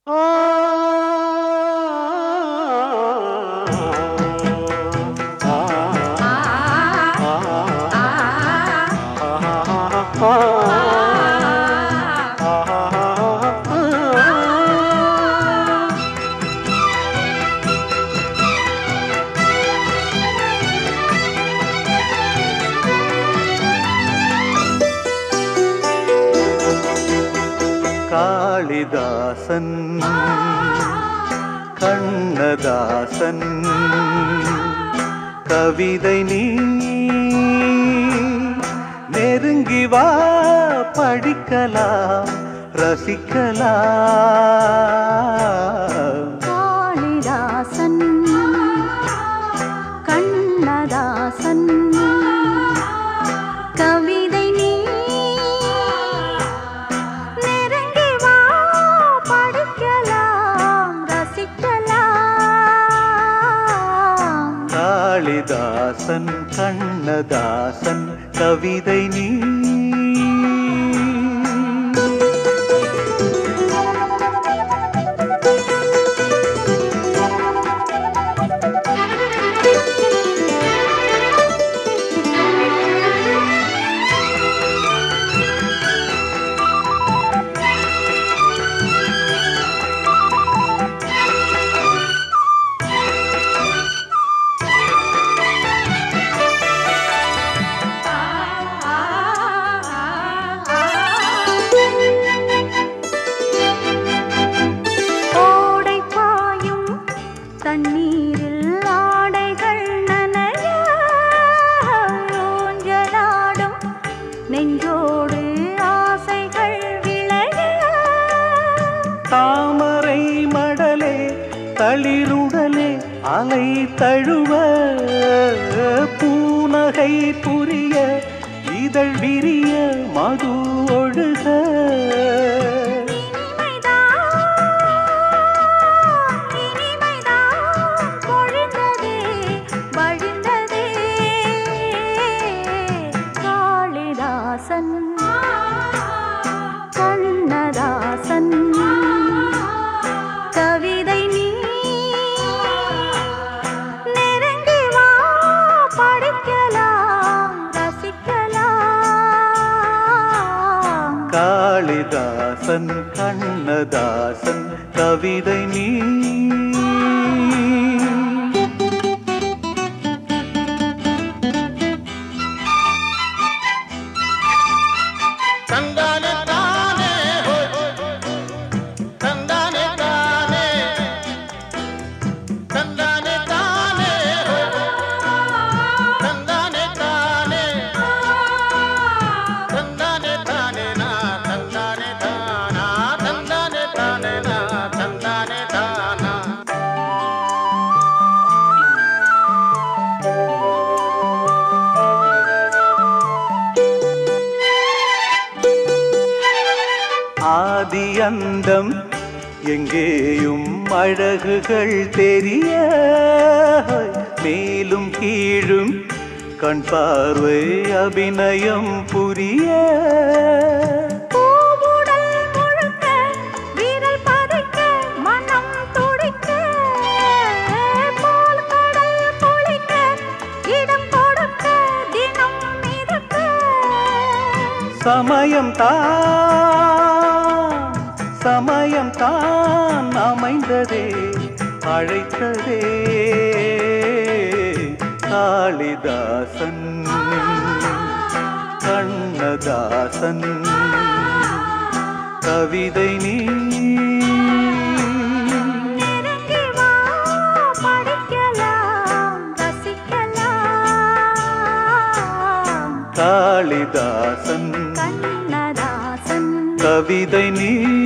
காளிதாசன் கண்ணதாசன் கவிதை நீ நெருங்கி வா படிக்கலாம் ரசிக்கலாம் காளிதாசன் கண்ணதாசன் கவிதை நீ நெருங்கி வா படிக்கலாம் ரசிக்கலாம் காளிதாசன் கண்ணதாசன் கவிதை நீ ஓடை பாயும் தண்ணீரில் ஆடைகள் நனைய ஊஞ்சலாடும் நெஞ்சோடு ஆசைகள் விளைய தாமரை மடலே தளிருடலே அலை தழுவ பூனகை புரிய இதழ் விரிய மது ஒழுக இனிமைதான், இனிமைதான் பொழிந்ததே, வழிந்ததே. காளிதாசன் கண்ணதாசன் கவிதை நீ நெருங்கி வா படிக்கலாம் ரசிக்கலாம் காளிதாசன் கண்ணதாசன் கவிதை நீ ತಂದಾನೆ ತಾನೆ ಹೋಯ್ ತಂದಾನೆ ತಾನೆ ತಂದಾನೆ ತಾನೆ ಹೋಯ್ ತಂದಾನೆ ತಾನೆ ತಂದಾನೆ ತಾನೆ ನಾ ತಂದಾನೆ ತಾನ ತಂದಾನೆ ತಾನೆ ನಾ ತಂದಾನೆ ತಾನ ஆதி அந்தம் எங்கேயும் அழகுகள் தெரிய மேலும் கீழும் கண் பார்வை அபிநயம் புரிய பூவுடல் முழுக்க விரல் பதைக்க மனம் துடிக்க போல் கடல் குளிக்க இடம் கொடுக்க தினம் மிதக்க சமயம் தான் சமயம் தான் அமைந்ததே அழைத்ததே காளிதாசன் கண்ணதாசன் கவிதை நீ நெருங்கி வா படிக்கலாம் ரசிக்கலாம் காளிதாசன் கண்ணதாசன் கவிதை நீ